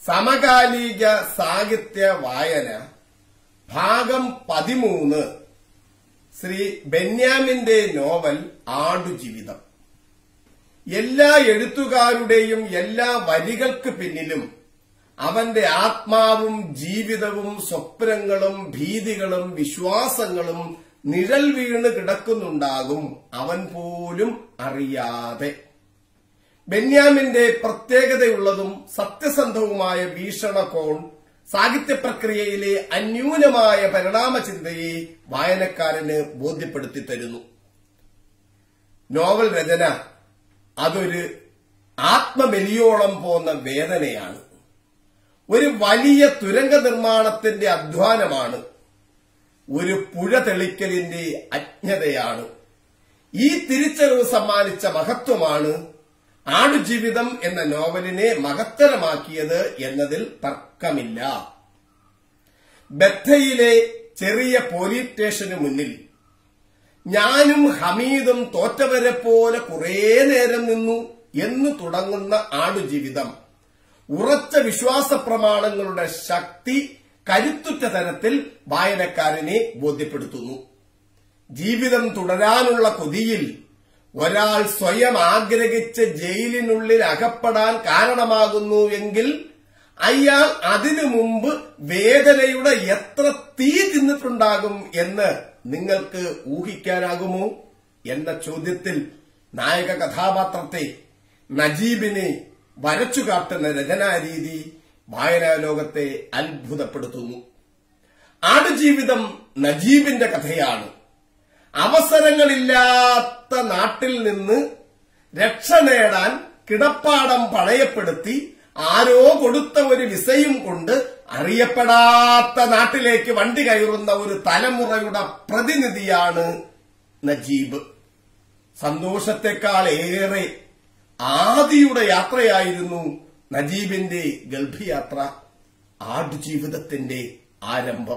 സമകാലിക സാഹിത്യ വായന ഭാഗം പതിമൂന്ന് ശ്രീ ബെന്യാമിന്റെ നോവൽ ആടുജീവിതം എല്ലാ എഴുത്തുകാരുടെയും എല്ലാ വരികൾക്ക് പിന്നിലും അവന്റെ ആത്മാവും ജീവിതവും സ്വപ്നങ്ങളും ഭീതികളും വിശ്വാസങ്ങളും നിഴൽ വീണ് കിടക്കുന്നുണ്ടാകും അവൻ പോലും അറിയാതെ ബെന്യാമിന്റെ പ്രത്യേകതയുള്ളതും സത്യസന്ധവുമായ വീക്ഷണകോൺ സാഹിത്യ പ്രക്രിയയിലെ അന്യൂനമായ പരിണാമചിന്തയെ വായനക്കാരന് ബോധ്യപ്പെടുത്തി തരുന്നു നോവൽ രചന അതൊരു ആത്മബലിയോളം പോന്ന വേദനയാണ് ഒരു വലിയ തുരങ്ക നിർമ്മാണത്തിന്റെ അധ്വാനമാണ് ഒരു പുഴ തെളിക്കലിന്റെ അജ്ഞതയാണ് ഈ തിരിച്ചറിവ് സമ്മാനിച്ച മഹത്വമാണ് ആടുജീവിതം എന്ന നോവലിനെ മഹത്തരമാക്കിയത് എന്നതിൽ തർക്കമില്ല ബദ്ധയിലെ ചെറിയ പോലീസ് സ്റ്റേഷന് മുന്നിൽ ഞാനും ഹമീദും തോറ്റവരെ പോലെ കുറേ നേരം നിന്നു എന്ന് തുടങ്ങുന്ന ആടുജീവിതം ഉറച്ച വിശ്വാസ പ്രമാണങ്ങളുടെ ശക്തി കരുത്തുറ്റ തരത്തിൽ വായനക്കാരനെ ബോധ്യപ്പെടുത്തുന്നു ജീവിതം തുടരാനുള്ള കൊതിയിൽ ഒരാൾ സ്വയം ആഗ്രഹിച്ച് ജയിലിനുള്ളിൽ അകപ്പെടാൻ കാരണമാകുന്നു എങ്കിൽ അയാൾ അതിനു മുമ്പ് വേദനയുടെ എത്ര തീ തിന്നിട്ടുണ്ടാകും എന്ന് നിങ്ങൾക്ക് ഊഹിക്കാനാകുമോ എന്ന ചോദ്യത്തിൽ നായക കഥാപാത്രത്തെ നജീബിനെ വരച്ചു കാട്ടുന്ന രചനാരീതി വായനാലോകത്തെ അത്ഭുതപ്പെടുത്തുന്നു ആടുജീവിതം നജീബിന്റെ കഥയാണ് അവസരങ്ങളില്ലാത്ത നാട്ടിൽ നിന്ന് രക്ഷ നേടാൻ കിടപ്പാടം പണയപ്പെടുത്തി ആരോ കൊടുത്ത ഒരു വിസയും കൊണ്ട് അറിയപ്പെടാത്ത നാട്ടിലേക്ക് വണ്ടി കയറുന്ന ഒരു തലമുറയുടെ പ്രതിനിധിയാണ് നജീബ് സന്തോഷത്തെക്കാൾ ഏറെ ആദിയുടെ യാത്രയായിരുന്നു നജീബിന്റെ ഗൾഫ് യാത്ര ആടുജീവിതത്തിന്റെ ആരംഭം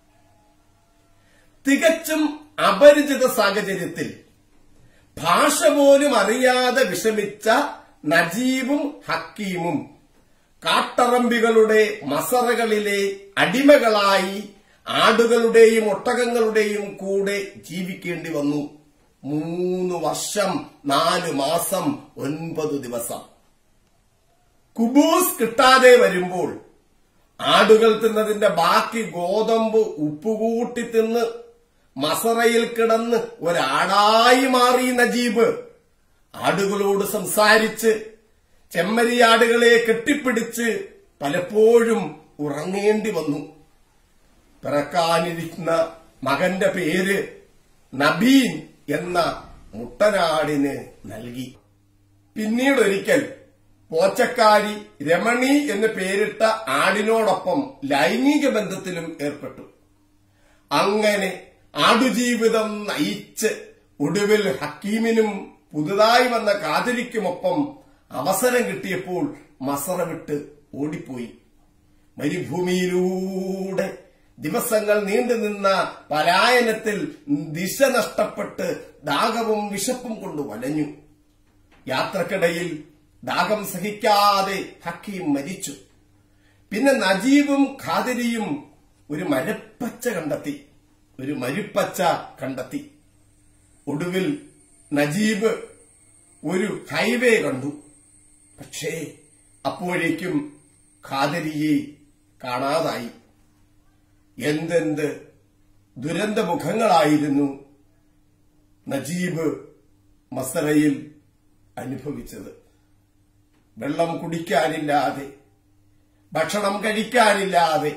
തികച്ചും അപരിചിത സാഹചര്യത്തിൽ ഭാഷ പോലും അറിയാതെ വിഷമിച്ച നജീബും ഹക്കീമും കാട്ടറമ്പികളുടെ മസറകളിലെ അടിമകളായി ആടുകളുടെയും ഒട്ടകങ്ങളുടെയും കൂടെ ജീവിക്കേണ്ടി വന്നു മൂന്ന് വർഷം നാല് മാസം ഒൻപത് ദിവസം കുബൂസ് കിട്ടാതെ വരുമ്പോൾ ആടുകൾ തിന്നതിന്റെ ബാക്കി ഗോതമ്പ് ഉപ്പുകൂട്ടി തിന്ന് മസറയിൽ കിടന്ന് ഒരാടായി മാറി നജീബ് ആടുകളോട് സംസാരിച്ച് ചെമ്മരിയാടുകളെ കെട്ടിപ്പിടിച്ച് പലപ്പോഴും ഉറങ്ങേണ്ടി വന്നു പിറക്കാനിരിക്കുന്ന മകന്റെ പേര് നബീൻ എന്ന മുട്ടനാടിന് നൽകി പിന്നീടൊരിക്കൽ പോച്ചക്കാരി രമണി എന്ന് പേരിട്ട ആടിനോടൊപ്പം ലൈംഗിക ബന്ധത്തിലും ഏർപ്പെട്ടു അങ്ങനെ ആടുജീവിതം നയിച്ച് ഒടുവിൽ ഹക്കീമിനും പുതുതായി വന്ന കാതലിക്കുമൊപ്പം അവസരം കിട്ടിയപ്പോൾ മസറ വിട്ട് ഓടിപ്പോയി മരുഭൂമിയിലൂടെ ദിവസങ്ങൾ നീണ്ടുനിന്ന പലായനത്തിൽ ദിശ നഷ്ടപ്പെട്ട് ദാഹവും വിശപ്പും കൊണ്ട് വലഞ്ഞു യാത്രക്കിടയിൽ ദാഹം സഹിക്കാതെ ഹക്കീം മരിച്ചു പിന്നെ നജീബും ഖാദിരിയും ഒരു മരപ്പച്ച കണ്ടെത്തി ഒരു മരുപ്പച്ച കണ്ടെത്തി ഒടുവിൽ നജീബ് ഒരു ഹൈവേ കണ്ടു പക്ഷേ അപ്പോഴേക്കും ഖാദരിയെ കാണാതായി എന്തെന്ത് ദുരന്തമുഖങ്ങളായിരുന്നു നജീബ് മസറയിൽ അനുഭവിച്ചത് വെള്ളം കുടിക്കാനില്ലാതെ ഭക്ഷണം കഴിക്കാനില്ലാതെ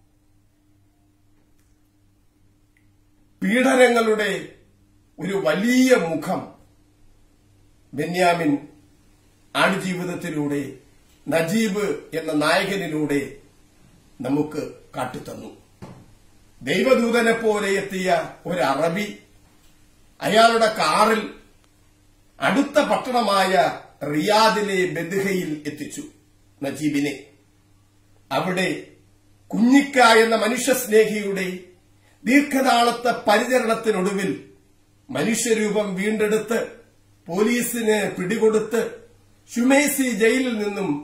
പീഡനങ്ങളുടെ ഒരു വലിയ മുഖം ബെന്യാമിൻ ആടുജീവിതത്തിലൂടെ നജീബ് എന്ന നായകനിലൂടെ നമുക്ക് കാട്ടിത്തന്നു ദൈവദൂതനെ പോലെ എത്തിയ ഒരു അറബി അയാളുടെ കാറിൽ അടുത്ത പട്ടണമായ റിയാദിലെ ബദ്ഹയിൽ എത്തിച്ചു നജീബിനെ അവിടെ കുഞ്ഞിക്ക എന്ന മനുഷ്യസ്നേഹിയുടെ ദീർഘനാളത്തെ പരിചരണത്തിനൊടുവിൽ മനുഷ്യരൂപം വീണ്ടെടുത്ത് പോലീസിന് പിടികൊടുത്ത് ഷുമേസി ജയിലിൽ നിന്നും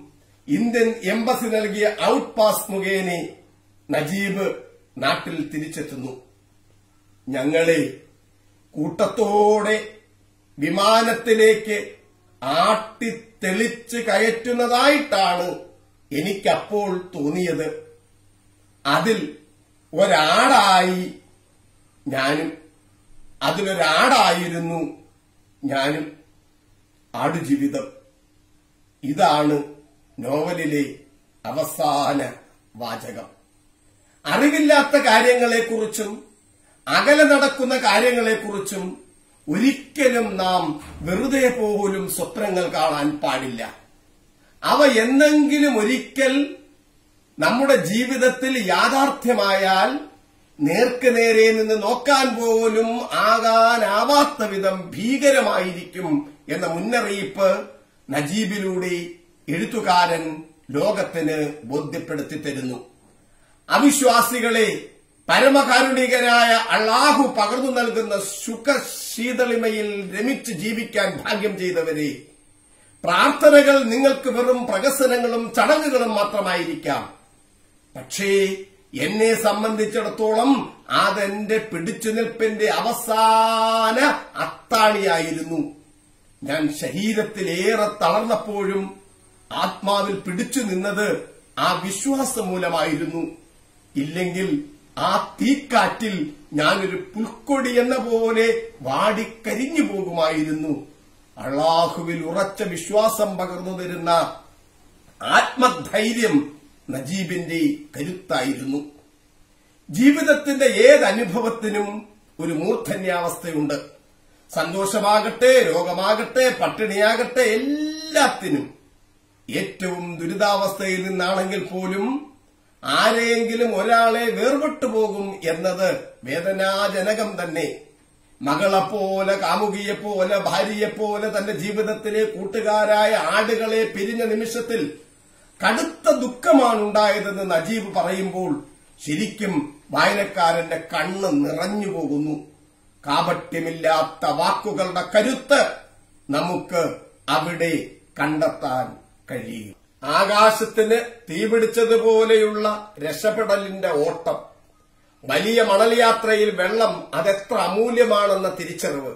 ഇന്ത്യൻ എംബസി നൽകിയ ഔട്ട് പാസ് മുഖേന നജീബ് നാട്ടിൽ തിരിച്ചെത്തുന്നു ഞങ്ങളെ കൂട്ടത്തോടെ വിമാനത്തിലേക്ക് ആട്ടിത്തെളിച്ച് കയറ്റുന്നതായിട്ടാണ് എനിക്കപ്പോൾ തോന്നിയത് അതിൽ ഒരാടായി ഞാനും അതിലൊരാടായിരുന്നു ഞാനും ആടുജീവിതം ഇതാണ് നോവലിലെ അവസാന വാചകം അറിവില്ലാത്ത കാര്യങ്ങളെക്കുറിച്ചും അകലെ നടക്കുന്ന കാര്യങ്ങളെക്കുറിച്ചും ഒരിക്കലും നാം വെറുതെ പോലും സ്വപ്നങ്ങൾ കാണാൻ പാടില്ല അവ എന്നെങ്കിലും ഒരിക്കൽ നമ്മുടെ ജീവിതത്തിൽ യാഥാർത്ഥ്യമായാൽ നേർക്ക് നേരെ നിന്ന് നോക്കാൻ പോലും ആകാനാവാത്ത വിധം ഭീകരമായിരിക്കും എന്ന മുന്നറിയിപ്പ് നജീബിലൂടെ എഴുത്തുകാരൻ ലോകത്തിന് ബോധ്യപ്പെടുത്തി തരുന്നു അവിശ്വാസികളെ പരമകാരുണികനായ അള്ളാഹു പകർന്നു നൽകുന്ന സുഖശീതളിമയിൽ രമിച്ച് ജീവിക്കാൻ ഭാഗ്യം ചെയ്തവരെ പ്രാർത്ഥനകൾ നിങ്ങൾക്ക് വെറും പ്രകസനങ്ങളും ചടങ്ങുകളും മാത്രമായിരിക്കാം പക്ഷേ എന്നെ സംബന്ധിച്ചിടത്തോളം അതെന്റെ പിടിച്ചുനിൽപ്പിന്റെ അവസാന അത്താണിയായിരുന്നു ഞാൻ ശരീരത്തിലേറെ തളർന്നപ്പോഴും ആത്മാവിൽ പിടിച്ചു നിന്നത് ആ വിശ്വാസം മൂലമായിരുന്നു ഇല്ലെങ്കിൽ ആ തീക്കാറ്റിൽ ഞാനൊരു പുൽക്കൊടി എന്ന പോലെ വാടിക്കരിഞ്ഞു പോകുമായിരുന്നു അള്ളാഹുവിൽ ഉറച്ച വിശ്വാസം പകർന്നു തരുന്ന ആത്മധൈര്യം നജീബിന്റെ കരുത്തായിരുന്നു ജീവിതത്തിന്റെ ഏതനുഭവത്തിനും ഒരു മൂർധന്യാവസ്ഥയുണ്ട് സന്തോഷമാകട്ടെ രോഗമാകട്ടെ പട്ടിണിയാകട്ടെ എല്ലാത്തിനും ഏറ്റവും ദുരിതാവസ്ഥയിൽ നിന്നാണെങ്കിൽ പോലും ആരെയെങ്കിലും ഒരാളെ വേർപെട്ടു പോകും എന്നത് വേദനാജനകം തന്നെ മകളെപ്പോലെ കാമുകിയെപ്പോലെ ഭാര്യയെപ്പോലെ തന്റെ ജീവിതത്തിലെ കൂട്ടുകാരായ ആടുകളെ പിരിഞ്ഞ നിമിഷത്തിൽ കടുത്ത ദുഃഖമാണ് ഉണ്ടായതെന്ന് നജീബ് പറയുമ്പോൾ ശരിക്കും വായനക്കാരന്റെ കണ്ണ് നിറഞ്ഞു പോകുന്നു കാപട്യമില്ലാത്ത വാക്കുകളുടെ കരുത്ത് നമുക്ക് അവിടെ കണ്ടെത്താൻ കഴിയും ആകാശത്തിന് തീപിടിച്ചതുപോലെയുള്ള രക്ഷപ്പെടലിന്റെ ഓട്ടം വലിയ മണൽ യാത്രയിൽ വെള്ളം അതെത്ര അമൂല്യമാണെന്ന തിരിച്ചറിവ്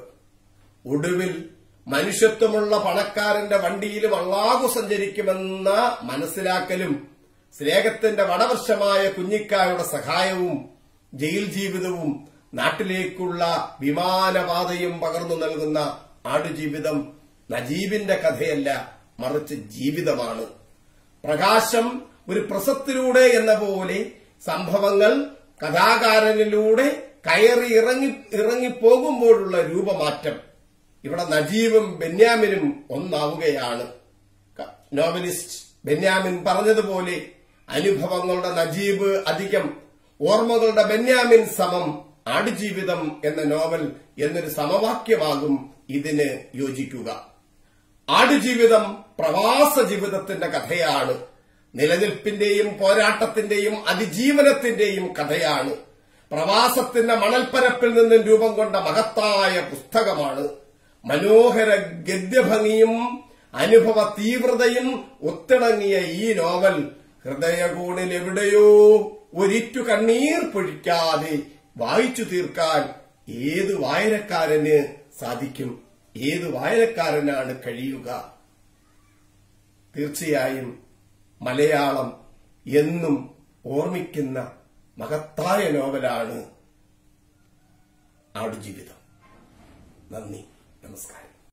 ഒടുവിൽ മനുഷ്യത്വമുള്ള പണക്കാരന്റെ വണ്ടിയിലും അള്ളാഹു സഞ്ചരിക്കുമെന്ന മനസ്സിലാക്കലും സ്നേഹത്തിന്റെ വടവർഷമായ കുഞ്ഞിക്കായുടെ സഹായവും ജയിൽ ജീവിതവും നാട്ടിലേക്കുള്ള വിമാനപാതയും പകർന്നു നൽകുന്ന ആടുജീവിതം നജീബിന്റെ കഥയല്ല മറിച്ച് ജീവിതമാണ് പ്രകാശം ഒരു പ്രസത്തിലൂടെ എന്ന പോലെ സംഭവങ്ങൾ കഥാകാരനിലൂടെ കയറി ഇറങ്ങി ഇറങ്ങിപ്പോകുമ്പോഴുള്ള രൂപമാറ്റം ഇവിടെ നജീബും ബെന്യാമിനും ഒന്നാവുകയാണ് ക- നോവലിസ്റ്റ് ബെന്യാമിൻ പറഞ്ഞതുപോലെ അനുഭവങ്ങളുടെ നജീബ് അധികം ഓർമ്മകളുടെ ബെന്യാമിൻ സമം ആടുജീവിതം എന്ന നോവൽ എന്നൊരു സമവാക്യമാകും ഇതിന് യോജിക്കുക ആടുജീവിതം പ്രവാസ ജീവിതത്തിന്റെ കഥയാണ് നിലനിൽപ്പിന്റെയും പോരാട്ടത്തിന്റെയും അതിജീവനത്തിന്റെയും കഥയാണ് പ്രവാസത്തിന്റെ മണൽപ്പരപ്പിൽ നിന്നും രൂപം കൊണ്ട മഹത്തായ പുസ്തകമാണ് മനോഹര ഗദ്യഭംഗിയും അനുഭവ തീവ്രതയും ഒത്തിണങ്ങിയ ഈ നോവൽ ഹൃദയകോണിൽ എവിടെയോ ഒരിറ്റു കണ്ണീർ പൊഴിക്കാതെ വായിച്ചു തീർക്കാൻ ഏത് വായനക്കാരന് സാധിക്കും ഏത് വായനക്കാരനാണ് കഴിയുക തീർച്ചയായും മലയാളം എന്നും ഓർമ്മിക്കുന്ന മഹത്തായ നോവലാണ് ആടുജീവിതം നന്ദി നമസ്കാരം